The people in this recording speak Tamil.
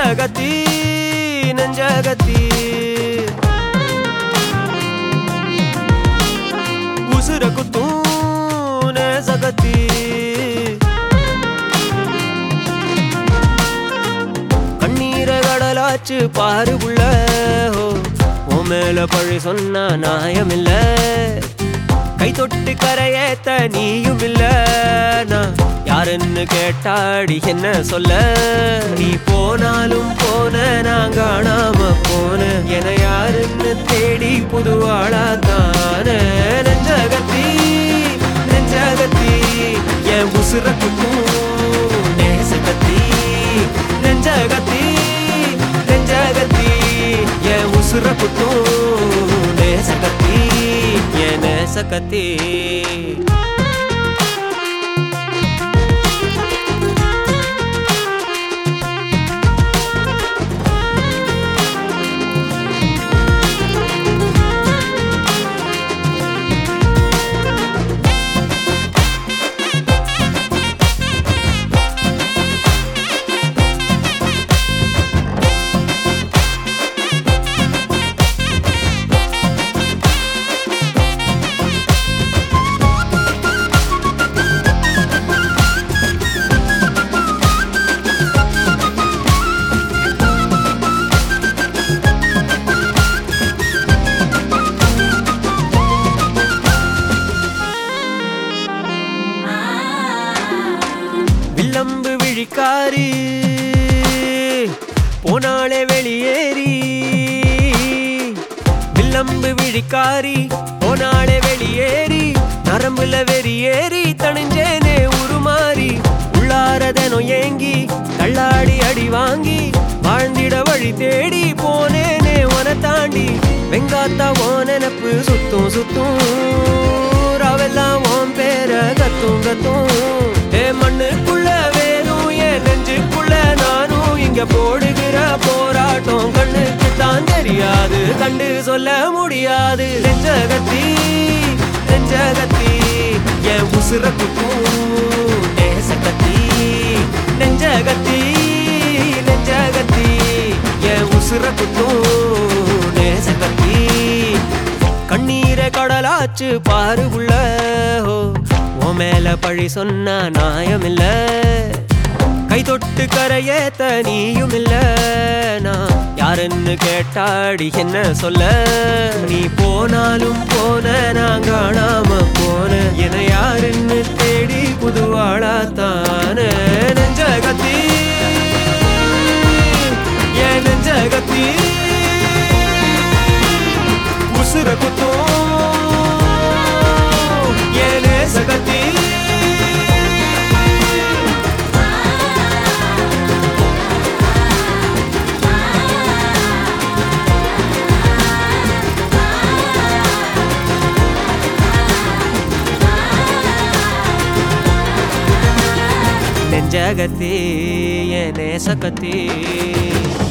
நெஞ்சகத்தி நெஞ்சகத்தி உசுர குத்தும் நேசகத்தி கண்ணீர கடலாச்சு பாரு புள்ள ஓ, உன் மேல பழி சொன்னா நியாயமில்ல கை தொட்டு கரையேத்த நீயும் இல்ல நான் யாருன்னு கேட்டாடி என்ன சொல்ல நீ போனாலும் போன நான் காணாம போன என யாருன்னு தேடி புதுவாளா தான நெஞ்சகத்தி நெஞ்சகத்தி என் உசுர குத்தும் நேசகத்தி நெஞ்சகத்தி நெஞ்சகத்தி என் உசுர குத்தும் நேசகத்தி என் நேசகத்தி வில்லம்பு விழிக்காரி போனாலே வெளியேறி வில்லம்பு விழிக்காரி போனாலே வெளியேறி நரம்புல வெறியேறி தணிஞ்சேனே உருமாறி உள்ளாரதனோ ஏங்கி தள்ளாடி அடி வாங்கி வாழ்ந்திட வழி தேடி போனேனே உன தாண்டி வெங்காத்தா ஓ நினப்பு சுத்தும் சுத்தும் ராவெல்லாம் உன் பேர கத்தும் கத்தும் ஏ மண்ணுக்குள்ள வேணும் என் நெஞ்சுக்குள்ள நானும் இங்க போடுகிற போராட்டம் கண்ணுக்கு தான் தெரியாது கண்டு சொல்ல முடியாது நெஞ்சகத்தி நெஞ்சகத்தி என் உசுர குத்தும் நேசகத்தி நெஞ்சகத்தி நெஞ்சகத்தி என் உசுர குத்தும் நேசகத்தி கண்ணீரை கடலாச்சு பாரு உள்ள உன் மேல பழி சொன்ன நியாயமில்ல கை தொட்டு கரையேத்த நீயும் இல்ல நான் யாருன்னு கேட்டாடி என்ன சொல்ல நீ போனாலும் போன நான் காணாம போன என யாருன்னு தேடி புதுவாளா தான நெஞ்சகத்தி என் நெஞ்சகத்தி உசுர குத்தும் என் நேசகத்தி நெஞ்சகத்தி என் நேசகத்தி